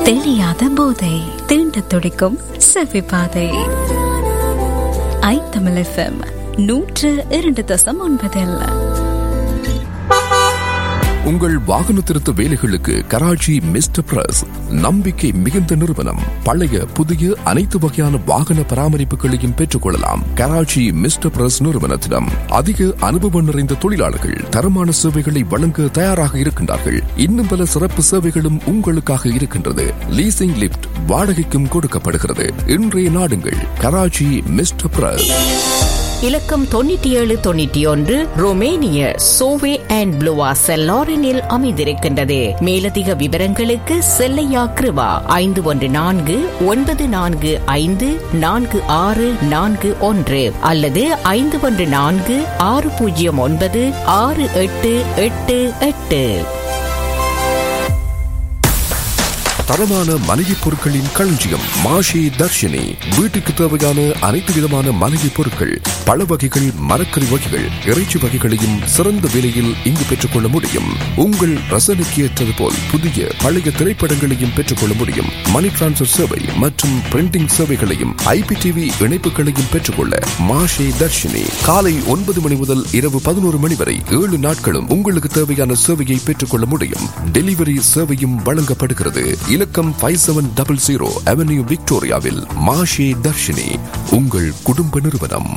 தெளியாத போதை தீண்ட துடிக்கும் செவி பாதை ஐ தமிழ் எஃப்எம் நூற்று இரண்டு தசம் ஒன்பதில் உங்கள் வாகன திருத்த வேலைகளுக்கு கராச்சி மிஸ்டர் பிரஸ் நம்பிக்கை மிகுந்த நிறுவனம் பழைய புதிய அனைத்து வகையான வாகன பராமரிப்புகளையும் பெற்றுக் கொள்ளலாம் கராச்சி மிஸ்டர் பிரஸ் நிறுவனத்திடம் அதிக அனுபவம் நிறைந்த தொழிலாளர்கள் தரமான சேவைகளை வழங்க தயாராக இருக்கின்றார்கள் இன்னும் பல சிறப்பு சேவைகளும் உங்களுக்காக இருக்கின்றது லீசிங் லிப்ட் வாடகைக்கும் கொடுக்கப்படுகிறது இன்றைய நாடுங்கள் கராச்சி மிஸ்டர் பிரஸ் இலக்கம் தொண்ணூற்றி ஏழு தொண்ணூற்றி ஒன்று ரொமேனிய சோவே அண்ட் ப்ளூவா செல்லாரனில் அமைந்திருக்கின்றது மேலதிக விவரங்களுக்கு செல்லையா கிருவா ஐந்து ஒன்று நான்கு ஒன்பது நான்கு ஐந்து நான்கு ஆறு நான்கு ஒன்று அல்லது ஐந்து ஒன்று நான்கு ஆறு பூஜ்ஜியம் ஒன்பது ஆறு எட்டு எட்டு எட்டு தரமான மளிகை பொருட்களின் களஞ்சியம் மாஷி தர்ஷினி வீட்டுக்கு தேவையான அனைத்து விதமான மளிகை பொருட்கள் பழ வகைகள் மரக்கறி வகைகள் இறைச்சி வகைகளையும் சிறந்த விலையில் இங்கு பெற்றுக்கொள்ள முடியும் உங்கள் ரசனைக்கு ஏற்றது போல் புதிய பழைய திரைப்படங்களையும் பெற்றுக்கொள்ள முடியும் மணி டிரான்ஸ்பர் சேவை மற்றும் பிரிண்டிங் சேவைகளையும் ஐபிடிவி இணைப்புகளையும் பெற்றுக்கொள்ள மாஷே தர்ஷினி காலை ஒன்பது மணி முதல் இரவு பதினோரு மணி வரை ஏழு நாட்களும் உங்களுக்கு தேவையான சேவையை பெற்றுக்கொள்ள முடியும் டெலிவரி சேவையும் வழங்கப்படுகிறது இலக்கம் five seven double zero avenue விக்டோரியாவில் மாஷே தர்ஷினி உங்கள் குடும்ப நிறுவனம்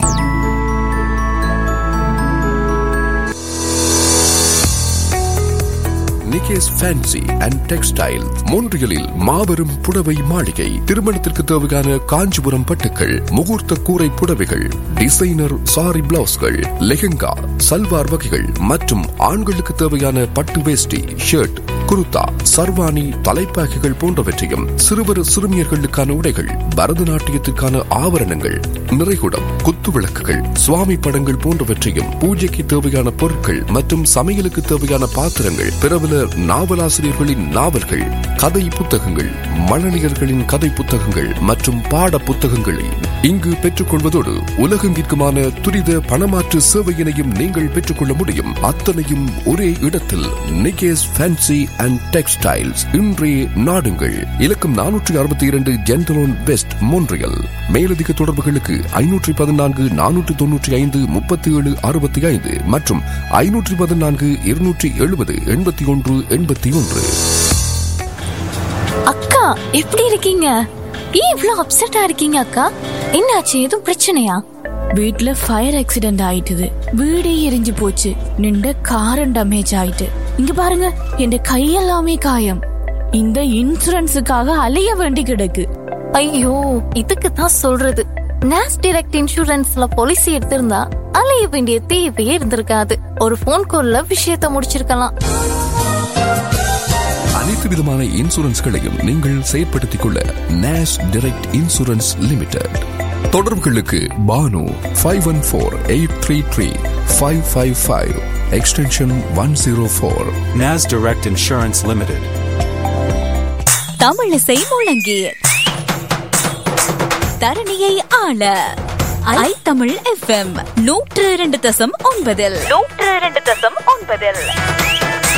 நிகேஸ் ஃபேன்சி அண்ட் டெக்ஸ்டைல் மோன்றியலில் மாபெரும் புடவை மாளிகை திருமணத்திற்கு தேவையான காஞ்சிபுரம் பட்டுக்கள் முகூர்த்த கூரை புடவைகள் டிசைனர் சாரி பிளவுஸ்கள் லெஹெங்கா சல்வார் வகைகள் மற்றும் ஆண்களுக்கு தேவையான பட்டு வேஷ்டி ஷர்ட் குருத்தா சர்வாணி தலைப்பாகைகள் போன்றவற்றையும் சிறுவர் சிறுமியர்களுக்கான உடைகள் பரதநாட்டியத்திற்கான ஆபரணங்கள் நிறைகுடம் குத்து விளக்குகள் சுவாமி படங்கள் போன்றவற்றையும் பூஜைக்கு தேவையான பொருட்கள் மற்றும் சமையலுக்கு தேவையான பாத்திரங்கள் பிரபல நாவலாசிரியர்களின் நாவல்கள் கதை புத்தகங்கள் மழலையர்களின் கதை புத்தகங்கள் மற்றும் பாட புத்தகங்களை இங்கு பெற்றுக்கொள்வதோடு உலகெங்கிற்குமான துரித பணமாற்று சேவையினையும் நீங்கள் பெற்றுக்கொள்ள முடியும் அத்தனையும் ஒரே இடத்தில் நிகேஸ் ஃபேன்சி அண்ட் டெக்ஸ்டைல்ஸ் இன்றே நாடுங்கள் இலக்கம் நானூற்றி அறுபத்தி இரண்டு ஜென்டலோன் வெஸ்ட் மோன்றியல் மேலதிக தொடர்புகளுக்கு ஐநூற்றி பதினான்கு நானூற்றி தொன்னூற்றி ஐந்து முப்பத்தி ஏழு அறுபத்தி ஐந்து மற்றும் ஐநூற்றி பதினான்கு இருநூற்றி எழுபது எண்பத்தி ஒன்று எண்பத்தி ஒன்று அக்கா எப்படி இருக்கீங்க ஏன் இவ்ளோ அப்செட்டா இருக்கீங்க அக்கா என்னாச்சு எதுவும் பிரச்சனையா வீட்ல ஃபயர் ஆக்சிடென்ட் ஆயிட்டுது வீடே எரிஞ்சு போச்சு நின்ற காரம் டேமேஜ் ஆயிட்டு இங்க பாருங்க என் கையெல்லாமே காயம் இந்த இன்சூரன்ஸுக்காக அலைய வேண்டி கிடக்கு ஐயோ இதுக்கு தான் சொல்றது நேஸ் டைரக்ட் இன்சூரன்ஸ்ல பாலிசி எடுத்திருந்தா அலைய வேண்டிய தேவையே இருந்திருக்காது ஒரு ஃபோன் கால்ல விஷயத்த முடிச்சிருக்கலாம் அனைத்து விதமான இன்சூரன்ஸ்களையும் நீங்கள் செயற்படுத்திக் கொள்ள நேஷ் டைரக்ட் இன்சூரன்ஸ் லிமிடெட் தொடர்புகளுக்கு பானு five one four eight three three five five five extension one zero four NAS Direct Insurance Limited. தமிழிசை முழங்கி தரணியை ஆள ஐ தமிழ் எஃப்எம் நூற்று இரண்டு தசம் ஒன்பதில் நூற்று இரண்டு தசம் ஒன்பதில்